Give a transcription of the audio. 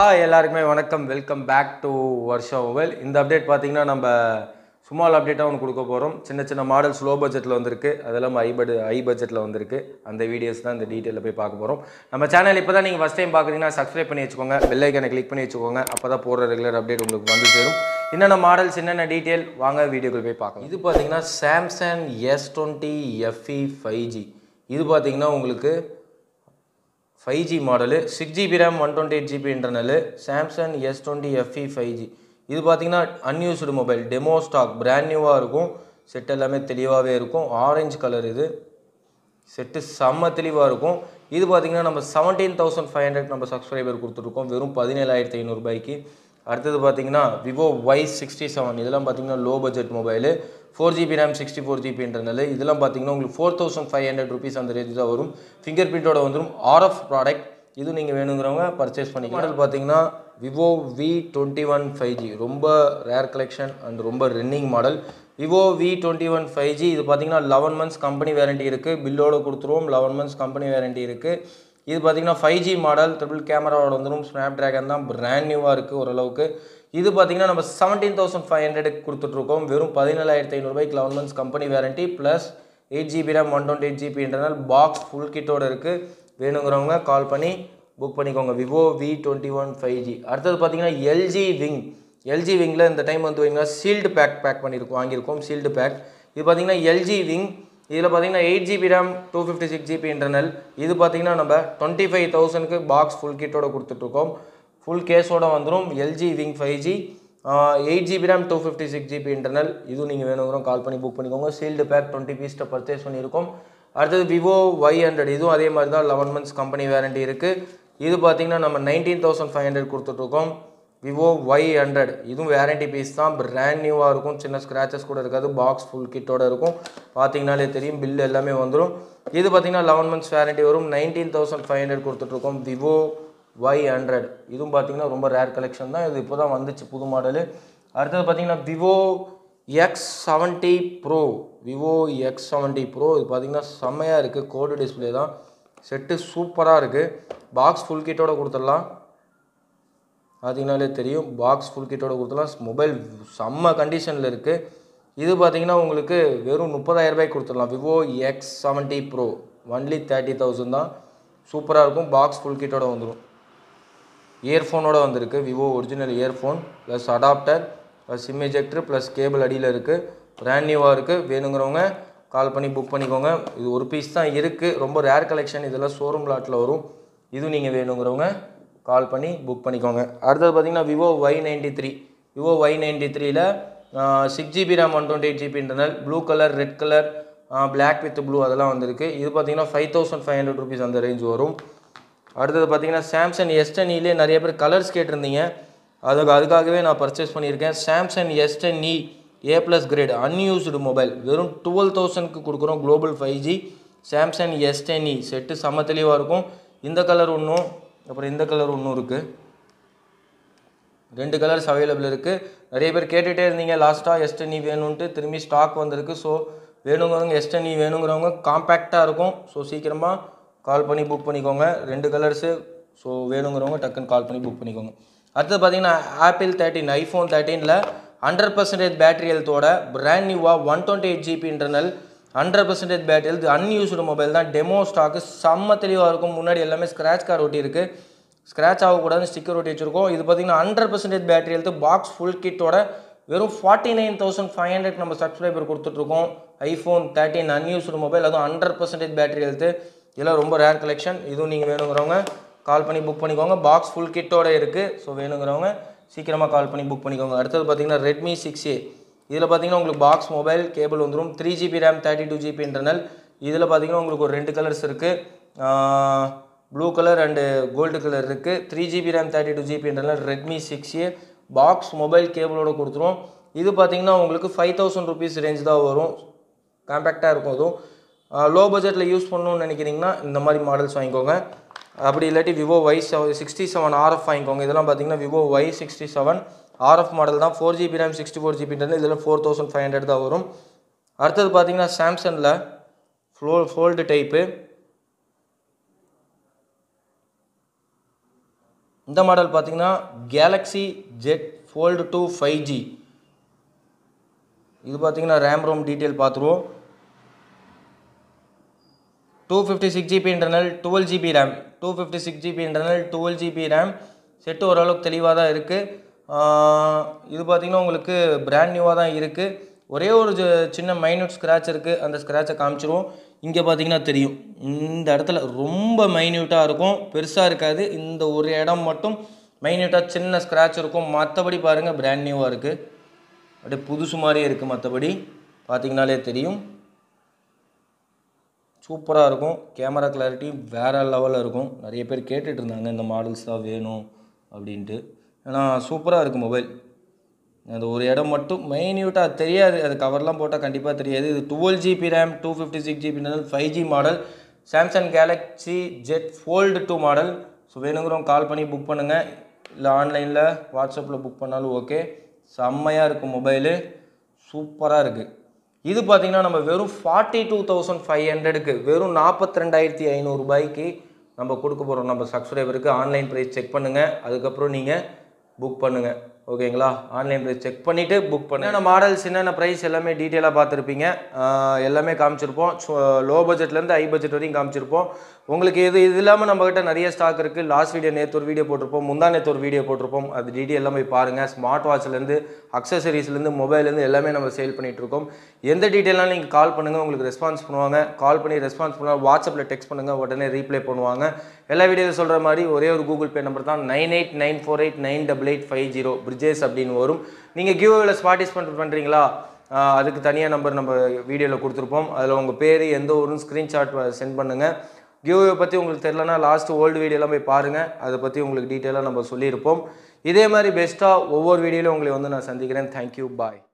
hi எல்லாருக்குமே வணக்கம் welcome back to Varusha mobile இந்த அப்டேட் பார்த்தீங்கன்னா நம்ம சுமால் அப்டேட்டாக ஒன்று கொடுக்க போகிறோம் சின்ன சின்ன மாடல்ஸ் லோ பட்ஜெட்டில் வந்திருக்கு அதெல்லாம் ஹை பட் ஹை பட்ஜெட்டில் வந்திருக்கு அந்த வீடியோஸ் தான் இந்த டீட்டெயிலில் போய் பார்க்க போகிறோம் நம்ம சேனல் இப்போ தான் நீங்கள் ஃபஸ்ட் டைம் பார்க்குறீங்கன்னா சப்ஸ்கிரைப் பண்ணி வச்சுக்கோங்க பெல் ஐக்கனை கிளிக் பண்ணி வச்சுக்கோங்க அப்போ தான் போடுற ரெகுலர் அப்டேட் உங்களுக்கு வந்து சேரும் என்னென்ன மாடல்ஸ் என்னென்ன டீட்டெயில் வாங்க வீடியோக்குள்ள போய் பார்க்கலாம் இது பார்த்தீங்கன்னா Samsung S twenty FE five G இது பார்த்தீங்கன்னா உங்களுக்கு five G model six GB RAM one twenty eight GB internal Samsung S twenty FE five G இது பார்த்தீங்கன்னா unused mobile demo stock brand நியூவாக இருக்கும் செட் எல்லாமே தெளிவாகவே இருக்கும் ஆரஞ்சு கலர் இது செட்டு செம்ம தெளிவாக இருக்கும் இது பார்த்தீங்கன்னா நம்ம செவன்டீன் தௌசண்ட் ஃபைவ் ஹண்ட்ரட் நம்ம சப்ஸ்கிரைபர் கொடுத்துருக்கோம் வெறும் பதினேழாயிரத்தி ஐநூறுபாய்க்கு அடுத்தது பார்த்தீங்கன்னா விவோ ஒய் சிக்ஸ்டி செவன் இதெல்லாம் பார்த்தீங்கன்னா low budget mobile four GB RAM sixty four GB internal இதெல்லாம் பார்த்தீங்கன்னா உங்களுக்கு four thousand five hundred rupees அந்த ரேஞ்ச் தான் வரும் ஃபிங்கர் பிரிண்டோட வந்துடும் ஆர்எஃப் ப்ராடக்ட் இது நீங்கள் வேணுங்கிறவங்க பர்ச்சேஸ் பண்ணிக்கலாம் மாடல் பார்த்தீங்கன்னா Vivo V twenty one five G ரொம்ப ரேர் கலெக்ஷன் அண்ட் ரொம்ப running model Vivo V twenty one five G இது பார்த்தீங்கன்னா லெவன் மந்த்ஸ் கம்பெனி வேரண்டி இருக்குது பில்லோட கொடுத்துருவோம் லெவன் மந்த்ஸ் கம்பெனி வேரண்டி இருக்குது இது பார்த்தீங்கன்னா ஃபைவ் ஜி மாடல் ட்ரிபிள் கேமராவோட வந்துடும் ஸ்னாப் ட்ராகன் தான் பிராண்ட் நியூவாக இருக்குது ஓரளவுக்கு இது பார்த்தீங்கன்னா நம்ம செவன்டீன் தௌசண்ட் ஃபைவ் ஹண்ட்ரடுக்கு கொடுத்துட்ருக்கோம் வெறும் பதினேழாயிரத்தி ஐநூறுபாய்க்கு eleven months company warranty plus eight GB RAM one twenty eight GB internal box full கிட்டோட இருக்குது வேணுங்கிறவங்க கால் பண்ணி புக் பண்ணிக்கோங்க Vivo V twenty one five G அடுத்தது பார்த்தீங்கன்னா எல்ஜி விங் எல்ஜி விங்கில் இந்த டைம் வந்து பார்த்தீங்கன்னா சீல்டு பேக் பேக் பண்ணியிருக்கோம் வாங்கியிருக்கோம் சீல்டு பேக் இது பார்த்தீங்கன்னா எல்ஜி விங் இதில் பார்த்தீங்கன்னா eight GB RAM two fifty six GB internal இது பார்த்தீங்கன்னா நம்ம டுவெண்ட்டி ஃபைவ் தௌசண்ட்க்கு பாக்ஸ் ஃபுல் கிட்டோட கொடுத்துட்ருக்கோம் ஃபுல் கேஸோட வந்துடும் LG wing five G eight GB RAM two fifty six GB internal இதுவும் நீங்கள் வேணுங்கிறோம் கால் பண்ணி புக் பண்ணிக்கோங்க சீல்டு பேக் டுவெண்ட்டி பீஸ்ட்டை பர்ச்சேஸ் பண்ணியிருக்கோம் அடுத்தது விவோ ஒய் ஹண்ட்ரட் இதுவும் அதே மாதிரி தான் லெவன் மந்த்ஸ் கம்பெனி வேரண்டி இருக்குது இது பார்த்தீங்கன்னா நம்ம நைன்டீன் தௌசண்ட் ஃபைவ் ஹண்ட்ரட் கொடுத்துட்ருக்கோம் விவோ ஒய் ஹண்ட்ரட் இதுவும் வேரண்டி பீஸ் தான் பிராண்ட் நியூவாக இருக்கும் சின்ன ஸ்க்ராச்சஸ் கூட இருக்காது பாக்ஸ் ஃபுல் கிட்டோட இருக்கும் பார்த்தீங்கனாலே தெரியும் பில் எல்லாமே வந்துடும் இது பார்த்தீங்கன்னா லெவன் மந்த்ஸ் வேரண்டி வரும் நைன்டீன் தௌசண்ட் ஃபைவ் ஹண்ட்ரட் கொடுத்துட்ருக்கோம் விவோ ஒய் ஹண்ட்ரட் இதுவும் பார்த்தீங்கன்னா ரொம்ப ரேர் கலெக்ஷன் தான் இது இப்போ தான் வந்துச்சு புது மாடலு அடுத்தது பார்த்தீங்கன்னா Vivo X seventy pro Vivo X seventy pro இது பார்த்தீங்கன்னா செம்மையாக இருக்குது கோடு டிஸ்பிளே தான் செட்டு சூப்பராக இருக்குது பாக்ஸ் ஃபுல் கிட்டோட கொடுத்துடலாம் பார்த்தீங்கனாலே தெரியும் பாக்ஸ் ஃபுல் கிட்டோட கொடுத்துடலாம் மொபைல் செம்ம கண்டிஷனில் இருக்குது இது பார்த்தீங்கன்னா உங்களுக்கு வெறும் முப்பதாயிரம் ரூபாய்க்கு கொடுத்துடலாம் Vivo X seventy pro only thirty thousand தான் சூப்பராக இருக்கும் பாக்ஸ் ஃபுல் கிட்டோட வந்துடும் இயர்ஃபோனோட வந்திருக்கு Vivo original earphone plus adapter plus SIM ejector plus cable அடியில் இருக்குது பிராண்ட் நியூவாக இருக்குது வேணுங்கிறவங்க கால் பண்ணி புக் பண்ணிக்கோங்க இது ஒரு பீஸ் தான் இருக்குது ரொம்ப ரேர் கலெக்ஷன் இதெல்லாம் ஷோரூம் லாட்டில் வரும் இதுவும் நீங்கள் வேணுங்கிறவங்க கால் பண்ணி புக் பண்ணிக்கோங்க அடுத்தது பார்த்தீங்கன்னா Vivo Y ninety three Vivo Y ninety த்ரீல six GB RAM one twenty eight GB internal blue colour red colour black with blue அதெல்லாம் வந்திருக்கு இது பார்த்தீங்கன்னா five thousand five hundred rupees அந்த ரேஞ்ச் வரும் அடுத்தது பார்த்தீங்கன்னா சாம்சங் எஸ் டென்இலே நிறைய பேர் கலர்ஸ் கேட்டிருந்தீங்க அதுக்கு அதுக்காகவே நான் பர்ச்சேஸ் பண்ணியிருக்கேன் Samsung S ten E A plus grade unused mobile வெறும் டுவெல் தௌசண்ட்க்கு கொடுக்குறோம் global five G Samsung S ten E set செம்ம தெளிவாக இருக்கும் இந்த கலர் ஒன்றும் அப்புறம் இந்த கலர் ஒன்றும் இருக்குது ரெண்டு கலர்ஸ் அவைலபிள் இருக்குது நிறைய பேர் கேட்டுகிட்டே இருந்தீங்க லாஸ்ட்டாக எஸ் டென் இ வேணும்ன்ட்டு திரும்பி ஸ்டாக் வந்திருக்கு ஸோ வேணுங்கிறவங்க எஸ் டென் இ வேணுங்கிறவங்க காம்பேக்டாக இருக்கும் ஸோ சீக்கிரமாக கால் பண்ணி புக் பண்ணிக்கோங்க ரெண்டு கலர்ஸு ஸோ வேணுங்கிறவங்க டக்குன்னு கால் பண்ணி புக் பண்ணிக்கோங்க அடுத்தது பார்த்தீங்கன்னா ஆப்பிள் தேர்ட்டின் ஐஃபோன் தேர்ட்டீனில் ஹண்ட்ரட் பர்சன்டேஜ் பேட்டரி ஹெல்த்தோட பிராண்ட் நியூவாக one twenty eight GB internal hundred percentage battery health unused mobile தான் டெமோ ஸ்டாக்கு செம்ம தெளிவாக இருக்கும் முன்னாடி எல்லாமே ஸ்க்ராட்ச் கார் ஒட்டி இருக்குது ஸ்க்ராட்ச் ஆகக்கூடாதுன்னு ஸ்டிக்கர் ஒட்டி வச்சுருக்கோம் இது பார்த்தீங்கன்னா hundred percentage battery health box full கிட்டோட வெறும் forty nine thousand five hundred நம்ம சப்ஸ்கிரைபர் கொடுத்துட்ருக்கோம் ஐஃபோன் தேர்ட்டின் அன்யூஸ்டு மொபைல் அதுவும் ஹண்ட்ரட் பர்சன்டேஜ் பேட்டரி ஹெல்த்து இதெல்லாம் ரொம்ப ரேர் கலெக்ஷன் இதுவும் நீங்கள் வேணுங்கிறவங்க கால் பண்ணி புக் பண்ணிக்கோங்க பாக்ஸ் ஃபுல் கிட்டோட இருக்குது ஸோ வேணுங்கிறவங்க சீக்கிரமாக கால் பண்ணி புக் பண்ணிக்கோங்க அடுத்தது பார்த்தீங்கன்னா ரெட்மி சிக்ஸ் ஏ இதில் பார்த்தீங்கன்னா உங்களுக்கு பாக்ஸ் மொபைல் கேபிள் வந்துடும் three GB RAM thirty two GB internal இதில் பார்த்தீங்கன்னா உங்களுக்கு ஒரு ரெண்டு கலர்ஸ் இருக்குது blue colour and gold colour இருக்குது three GB RAM thirty two GB internal Redmi six A box mobile கேபிளோட கொடுத்துரும் இது பார்த்தீங்கன்னா உங்களுக்கு ஃபைவ் தௌசண்ட் ருபீஸ் ரேஞ்ச் தான் வரும் காம்பேக்டாக இருக்கும் அதுவும் லோ பட்ஜெட்டில் யூஸ் பண்ணணும்னு நினைக்கிறீங்கன்னா இந்த மாதிரி மாடல்ஸ் வாங்கிக்கோங்க அப்படி இல்லாட்டி Vivo Y sixty seven RF வாங்கிக்கோங்க இதெல்லாம் பார்த்தீங்கன்னா Vivo Y sixty seven RF model தான் four GB RAM sixty four ஜிபின்றது இதில் ஃபோர் தௌசண்ட் ஃபைவ் ஹண்ட்ரட் தான் வரும் அடுத்தது பார்த்தீங்கன்னா சாம்சங்கில் ஃப்ளோ ஃபோல்டு டைப்பு இந்த மாடல் பார்த்தீங்கன்னா Galaxy Z fold two five G இது பார்த்தீங்கன்னா ரேம் ரோம் டீட்டெயில் பார்த்துருவோம் two fifty six GB internal twelve GB RAM two fifty six GB internal twelve GB RAM set ஓரளவுக்கு தெளிவாக தான் இருக்குது இது பார்த்திங்கன்னா உங்களுக்கு பிராண்ட் நியூவாக தான் இருக்குது ஒரே ஒரு ஜ- சின்ன மைன்யூட் ஸ்க்ராட்ச் இருக்குது அந்த ஸ்க்ராட்சை காமிச்சிருவோம் இங்கே பார்த்தீங்கன்னா தெரியும் இந்த இடத்துல ரொம்ப மைன்யூட்டாக இருக்கும் பெருசாக இருக்காது இந்த ஒரு இடம் மட்டும் மைன்யூட்டாக சின்ன ஸ்க்ராட்ச் இருக்கும் மற்றபடி பாருங்கள் பிராண்ட் நியூவாக இருக்குது அப்படியே புதுசு மாதிரியே இருக்குது மற்றபடி பார்த்தீங்கனாலே தெரியும் சூப்பராக இருக்கும் கேமரா கிளாரிட்டி வேறு லெவலில் இருக்கும் நிறைய பேர் கேட்டுட்டு இருந்தாங்க இந்த மாடல்ஸ் தான் வேணும் அப்படின்ட்டு ஏன்னா சூப்பராக இருக்குது மொபைல் அந்த ஒரு இடம் மட்டும் மைன்யூட்டாக தெரியாது அது கவர்லாம் போட்டால் கண்டிப்பாக தெரியாது இது twelve GB RAM two fifty six GB five G model Samsung Galaxy Z fold two model so வேணுங்கிறவங்க கால் பண்ணி புக் பண்ணுங்கள் இல்லை ஆன்லைனில் வாட்ஸ்அப்பில் புக் பண்ணாலும் ஓகே செம்மையாக இருக்கும் மொபைலு சூப்பராக இருக்குது இது பார்த்தீங்கன்னா நம்ம வெறும் ஃபார்ட்டி டூ தௌசண்ட் ஃபைவ் ஹண்ட்ரடுக்கு வெறும் நாற்பத்தி ரெண்டாயிரத்தி ஐநூறுரூபாய்க்கு நம்ம கொடுக்க போகிறோம் நம்ம சப்ஸ்கிரைபருக்கு ஆன்லைன் ப்ரைஸ் செக் பண்ணுங்கள் அதுக்கப்புறம் நீங்கள் புக் பண்ணுங்கள் ஓகேங்களா ஆன்லைன் ப்ரைஸ் செக் பண்ணிவிட்டு புக் பண்ணு என்னென்ன மாடல்ஸ் என்னென்ன ப்ரைஸ் எல்லாமே டீட்டெயிலாக பார்த்துருப்பீங்க ஆஹ் எல்லாமே காமிச்சிருப்போம் ஸோ லோ பட்ஜெட்லேருந்து ஹை பட்ஜெட் வரையும் காமிச்சிருப்போம் உங்களுக்கு இது இது இல்லாமல் நம்மக்கிட்ட நிறைய ஸ்டாக் இருக்குது லாஸ்ட் வீடியோ நேற்று ஒரு வீடியோ போட்டிருப்போம் முந்தா நேற்று ஒரு வீடியோ போட்டிருப்போம் அது டீட்டெயில் எல்லாம் போய் பாருங்கள் ஸ்மார்ட் வாட்ச்லேருந்து அக்சசரிஸ்லேருந்து மொபைல்லேருந்து எல்லாமே நம்ம சேல் பண்ணிட்டு இருக்கோம் எந்த டீட்டெயிலாக நீங்கள் கால் பண்ணுங்கள் உங்களுக்கு ரெஸ்பான்ஸ் பண்ணுவாங்க கால் பண்ணி ரெஸ்பான்ஸ் பண்ணால் வாட்ஸ்அப்பில் டெக்ஸ்ட் பண்ணுங்கள் உடனே ரீப்ளை பண்ணுவாங்க எல்லா வீடியோவில் சொல்கிற மாதிரி ஒரே ஒரு கூகுள் பே நம்பர் தான் nine eight nine four eight nine double eight five zero Brijesh அப்படின்னு வரும் நீங்கள் கிவ்வில் பார்ட்டிசிபேட் பண்ணுறீங்களா ஆஹ் அதுக்கு தனியாக நம்பர் நம்ம வீடியோவில் கொடுத்துருப்போம் அதில் உங்கள் பேர் எந்த ஊருன்னு ஸ்க்ரீன்ஷாட் சென்ட் பண்ணுங்கள் கிவ்வே பற்றி உங்களுக்கு தெரிலனா லாஸ்ட் ஓல்டு வீடியோலாம் போய் பாருங்கள் அதை பற்றி உங்களுக்கு டீட்டெயிலாக நம்ம சொல்லியிருப்போம் இதே மாதிரி பெஸ்ட்டாக ஒவ்வொரு வீடியோலையும் உங்களை வந்து நான் சந்திக்கிறேன் தேங்க்யூ பாய்